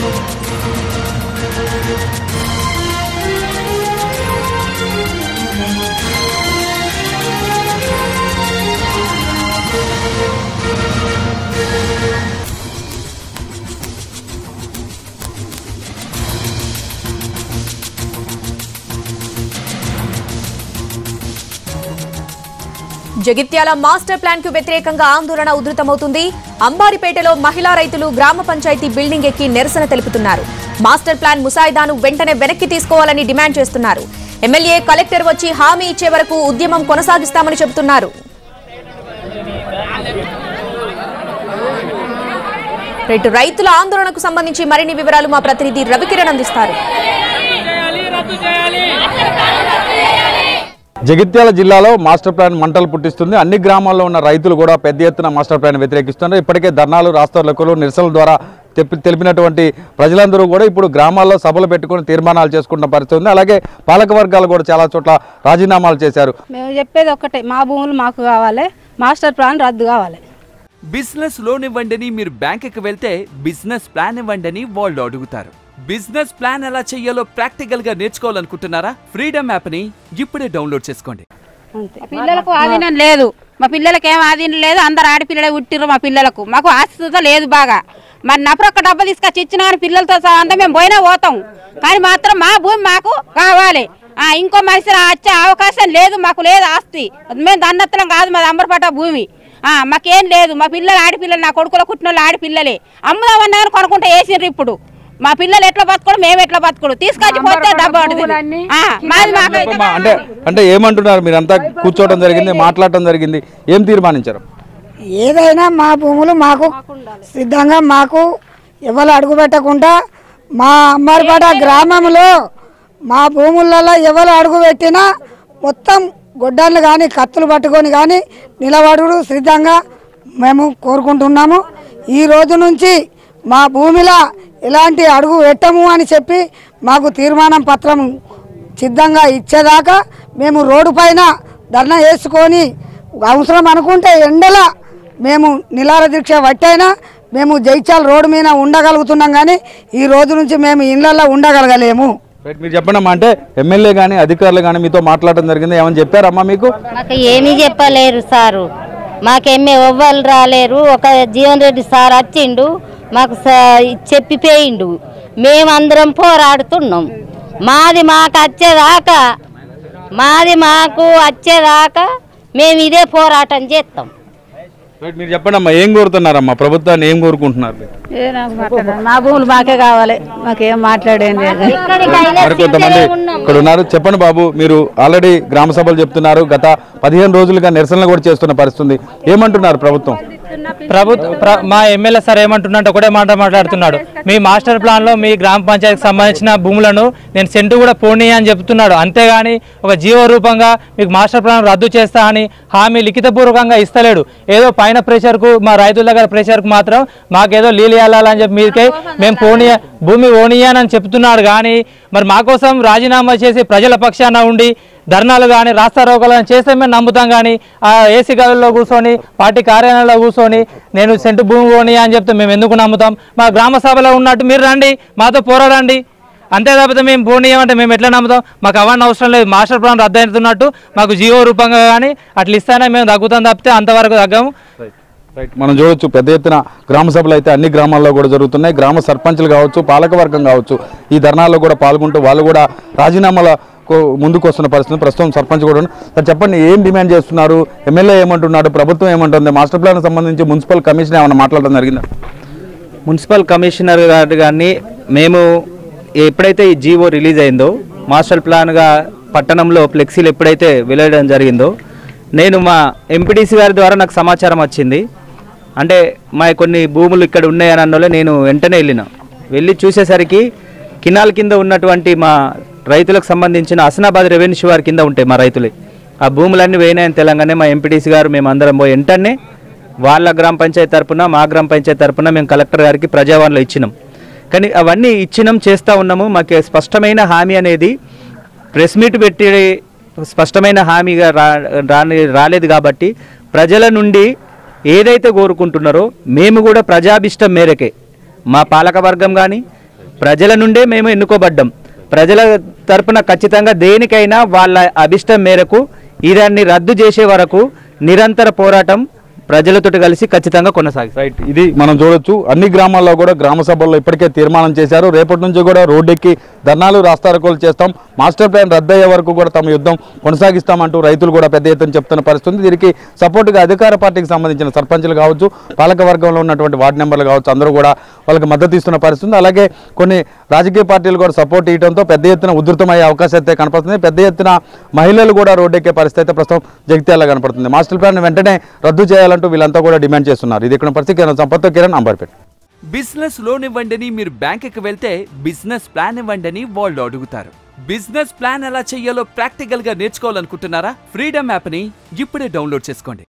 Jagtial master plan కు వ్యతిరేకంగా ఆందోళన ఉధృతమవుతుంది అంబారిపేటలో మహిళా రైతులు గ్రామ పంచాయతీ బిల్డింగ్ ఎక్కి నిరసన తెలుపుతున్నారు మాస్టర్ ప్లాన్ ముసాయిదాను వెంటనే వెనక్కి తీసుకోవాలని డిమాండ్ చేస్తున్నారు ఎమ్మెల్యే కలెక్టర్ వచ్చి హామీ ఇచ్చే వరకు ఉద్యమం కొనసాగిస్తామని చెబుతున్నారు రైతు రైతుల ఆందోళనకు సంబంధించి మరిన్ని వివరాలు మా ప్రతినిధి రవికిరణ్ అందిస్తారు జగిత్యాల జిల్లాలో మాస్టర్ ప్లాన్ మంటలు పుట్టిస్తుంది అన్ని గ్రామాల్లో ఉన్న రైతులు కూడా పెద్ద ఎత్తున మాస్టర్ ప్లాన్ వ్యతిరేకిస్తున్నారు ఇప్పటికే ధర్నాలు రాస్తారోకలు నిరసనల ద్వారా తెప్పి తెలిపినటువంటి ప్రజలందరూ కూడా ఇప్పుడు గ్రామాల్లో సభలు పెట్టుకొని తీర్మానాలు చేసుకుంటున్న పరిస్థితి ఉంది అలాగే పాలక వర్గాలు కూడా చాలా చోట్ల రాజీనామాలు చేశారు మేము చెప్పేది ఒక్కటే మా భూములు మాకు కావాలి మాస్టర్ ప్లాన్ రద్దు కావాలి బిజినెస్ లోన్ ఇవ్వండి మీరు బ్యాంకుకి వెళ్తే బిజినెస్ ప్లాన్ ఇవ్వండి వాళ్ళు అడుగుతారు బిజినెస్ ప్లాన్ ఎలా చెయ్యాలో ప్రాక్టికల్ గా నేర్చుకోవాలనుకుంటున్నారా ఫ్రీడమ్ యాప్ ని ఇప్పుడే డౌన్లోడ్ చేసుకోండి అంతే పిల్లలకు ఆధీనం లేదు మా పిల్లలకి ఏం ఆధీనం లేదు అందరు ఆడపిల్లలే ఉట్టిర్రు మా పిల్లలకు మాకు ఆస్తితో లేదు బాగా మరి నప్పుడు డబ్బా తీసుకొచ్చి ఇచ్చిన కానీ పిల్లలతో సహా అంతా మేము పోయినా పోతాం కానీ మాత్రం మా భూమి మాకు కావాలి ఆ, ఇంకో మనిషి వచ్చే అవకాశం లేదు మాకు లేదు ఆస్తి మేము దన్నత్తలం కాదు మాది అంబరపట్ట భూమి ఆ, మాకేం లేదు మా పిల్లలు ఆడపిల్లలు నా కొడుకుల కుట్టిన వాళ్ళు ఆడపిల్లలే అమ్ముదామన్నా కానీ కొనుక్కుంటే వేసిండ్రు ఇప్పుడు మా పిల్లలు ఎట్లా బతుకోడు మేము ఎట్లా బతుకోడు తీసుకొచ్చి పోతే డబ్బా పడుతుంది. ఆ, మాది మాకైతే అమ్మా, అంటే అంటే ఏమంటున్నారు మీరంతా కూర్చోవడం జరిగింది మాట్లాడటం జరిగింది ఏం తీర్మానించారు ఏదైనా మా భూములు మాకు సిద్ధంగా మాకు ఎవరు అడుగు పెట్టకుండా మా అమ్మారిపేట గ్రామంలో మా భూములలో ఎవరు అడుగు పెట్టినా మొత్తం గొడ్డళ్ళు కానీ కత్తులు పట్టుకొని కానీ నిలబడుడు సిద్ధంగా మేము కోరుకుంటున్నాము ఈ రోజు నుంచి మా భూమిలో ఎలాంటి అడుగు పెట్టము అని చెప్పి మాకు తీర్మానం పత్రం సిద్ధంగా ఇచ్చేదాకా మేము రోడ్డు పైన ధర్నా వేసుకొని అవసరం అనుకుంటే ఎండల మేము నిలార దీక్ష పట్టైనా మేము జైచాల్ రోడ్డు మీద ఉండగలుగుతున్నాం కానీ ఈ రోజు నుంచి మేము ఇళ్ళల్లో ఉండగలగలేము రైట్ మీరు చెప్పండమ్మా అంటే ఎమ్మెల్యే కానీ అధికారులు కానీ మీతో మాట్లాడటం జరిగింది ఏమని చెప్పారమ్మా మీకు మాకు ఏమీ చెప్పలేరు సారు మాకేమే ఎవ్వరు రాలేరు ఒక జీవన్ రెడ్డి సార్ వచ్చిండు మాకు స- చెప్పిపోయిండు మేమందరం పోరాడుతున్నాం మాది మాకు వచ్చేదాకా మాది మాకు వచ్చేదాకా మేము ఇదే పోరాటం చేస్తాం రైట్ మీరు చెప్పండమ్మా ఏం కోరుతున్నారమ్మా ప్రభుత్వాన్ని ఏం కోరుకుంటున్నారు మీరు? ఏ నాకు మాట్లాడాలి. మా భూములు మాకే కావాలి మాకేం మాట్లాడేది లేదు మరి కొంతమంది ఇక్కడ ఉన్నారు చెప్పండి బాబు మీరు ఆల్రెడీ గ్రామ సభలు చెప్తున్నారు గత పదిహేను రోజులుగా నిరసనలు కూడా చేస్తున్న పరిస్థితి ఉంది. ఏమంటున్నారు ప్రభుత్వం ప్రభుత్వ ప్ర- మా ఎమ్మెల్యే సార్ ఏమంటున్నాడు ఒకటే మాట మాట్లాడుతున్నాడు మీ మాస్టర్ ప్లాన్ లో మీ గ్రామ పంచాయతీకి సంబంధించిన భూములను నేను సెంటు కూడా పోనీ అని చెప్తున్నాడు అంతేగాని ఒక జీవ రూపంగా మీకు మాస్టర్ ప్లాన్ రద్దు చేస్తా అని హామీ లిఖితపూర్వకంగా ఇస్తలేడు ఏదో పైన ప్రెషర్కు మా రైతుల దగ్గర ప్రెషర్కు మాత్రం మాకేదో నీళ్ళు వెళ్ళాలని చెప్పి మీకే మేము పోనీ భూమి ఓనియానని చెప్తున్నాడు కానీ మరి మా కోసం రాజీనామా చేసి ప్రజల పక్షాన ఉండి ధర్నాలు కానీ రాస్తారోకలను చేస్తే మేము నమ్ముతాం కానీ ఆ ఏసీ గదుల్లో కూర్చొని పార్టీ కార్యాలయంలో కూర్చొని నేను సెంటు భూమి కొని అని చెప్తే మేము ఎందుకు నమ్ముతాం మా గ్రామ సభలో ఉన్నట్టు మీరు రండి మాతో పోరాడండి అంతే తప్పితే మేము పోనీయమంటే మేము ఎట్లా నమ్ముతాం మాకు అవన్నీ అవసరం లేదు మాస్టర్ ప్లాన్ రద్దు అవుతున్నట్టు మాకు జీవో రూపంగా కానీ అట్లా ఇస్తేనే మేము తగ్గుతాం తప్పితే అంతవరకు తగ్గము రైట్ మనం చూడొచ్చు పెద్ద ఎత్తున గ్రామ సభలు అయితే అన్ని గ్రామాల్లో కూడా జరుగుతున్నాయి గ్రామ సర్పంచ్లు కావచ్చు పాలకవర్గం కావచ్చు ఈ ధర్నాల్లో కూడా పాల్గొంటూ వాళ్ళు కూడా రాజీనామాల కో- ముందుకు వస్తున్న పరిస్థితి ప్రస్తుతం సర్పంచ్ కూడా ఉన్నారు. సార్ చెప్పండి ఏం డిమాండ్ చేస్తున్నారు ఎమ్మెల్యే ఏమంటున్నాడు ప్రభుత్వం ఏమంటుంది మాస్టర్ ప్లాన్ సంబంధించి మున్సిపల్ కమిషన్ ఏమైనా మాట్లాడడం జరిగిందా మున్సిపల్ కమిషనర్ గారు కానీ మేము ఎప్పుడైతే ఈ జీవో రిలీజ్ అయిందో మాస్టర్ ప్లాన్గా పట్టణంలో ఫ్లెక్సీలు ఎప్పుడైతే వెళ్లడం జరిగిందో నేను మా ఎంపీడీసీ గారి ద్వారా నాకు సమాచారం వచ్చింది అంటే మా కొన్ని భూములు ఇక్కడ ఉన్నాయని అన్నోలే నేను వెంటనే వెళ్ళిన వెళ్ళి చూసేసరికి కినాల్ కింద ఉన్నటువంటి మా రైతులకు సంబంధించిన హసనాబాద్ రెవెన్యూ శివార్ కింద ఉంటాయి మా రైతులే ఆ భూములన్నీ వేయినాయని తెలంగాణ మా ఎంపీటీసీ గారు మేము అందరం పోయి వెంటనే వాళ్ళ గ్రామ పంచాయతీ తరపున మా గ్రామ పంచాయతీ తరపున మేము కలెక్టర్ గారికి ప్రజావాణిలో ఇచ్చినాం కానీ అవన్నీ ఇచ్చినాం చేస్తూ ఉన్నాము మాకు స్పష్టమైన హామీ అనేది ప్రెస్ మీట్ పెట్టి స్పష్టమైన హామీగా రా రాని రాలేదు కాబట్టి ప్రజల నుండి ఏదైతే కోరుకుంటున్నారో మేము కూడా ప్రజాభిష్టం మేరకే మా పాలక వర్గం కానీ ప్రజల నుండే మేము ఎన్నుకోబడ్డాం ప్రజల తరపున ఖచ్చితంగా దేనికైనా వాళ్ళ అభిష్టం మేరకు ఇదాన్ని రద్దు చేసే వరకు నిరంతర పోరాటం ప్రజలతోటి కలిసి ఖచ్చితంగా కొనసాగిస్తాం రైట్ ఇది మనం చూడొచ్చు అన్ని గ్రామాల్లో కూడా గ్రామ సభల్లో ఇప్పటికే తీర్మానం చేశారు రేపటి నుంచి కూడా రోడ్డెక్కి ధర్నాలు రాస్తారోకోలు చేస్తాం మాస్టర్ ప్లాన్ రద్దయ్యే వరకు కూడా తమ యుద్ధం కొనసాగిస్తామంటూ రైతులు కూడా పెద్ద ఎత్తున చెప్తున్న పరిస్థితి ఉంది. దీనికి సపోర్టుగా అధికార పార్టీకి సంబంధించిన సర్పంచులు కావచ్చు పాలక వర్గంలో ఉన్నటువంటి వార్డు మెంబర్లు కావచ్చు అందరూ కూడా వాళ్ళకి మద్దతు ఇస్తున్న పరిస్థితి ఉంది. అలాగే కొన్ని రాజకీయ పార్టీలు కూడా సపోర్ట్ ఇవ్వడంతో పెద్ద ఎత్తున ఉధృతమయ్యే అవకాశం అయితే కనపడుతుంది పెద్ద ఎత్తున మహిళలు కూడా రోడ్డెక్కే పరిస్థితి అయితే ప్రస్తుతం జగిత్యాల కనపడుతుంది మాస్టర్ ప్లాన్ వెంటనే రద్దు చేయాలంటూ వీళ్ళంతా కూడా డిమాండ్ చేస్తున్నారు ఇది ఇక్కడ పరిస్థితి కిరణ్ సంపత్ కిరణ్ అంబర్పేట బిజినెస్ లోన్ ఇవ్వండి అని మీరు బ్యాంకుకి వెళ్తే బిజినెస్ ప్లాన్ ఇవ్వండి అని వాళ్ళు అడుగుతారు బిజినెస్ ప్లాన్ ఎలా చెయ్యాలో ప్రాక్టికల్ గా నేర్చుకోవాలనుకుంటున్నారా ఫ్రీడమ్ యాప్ ని ఇప్పుడే డౌన్లోడ్ చేసుకోండి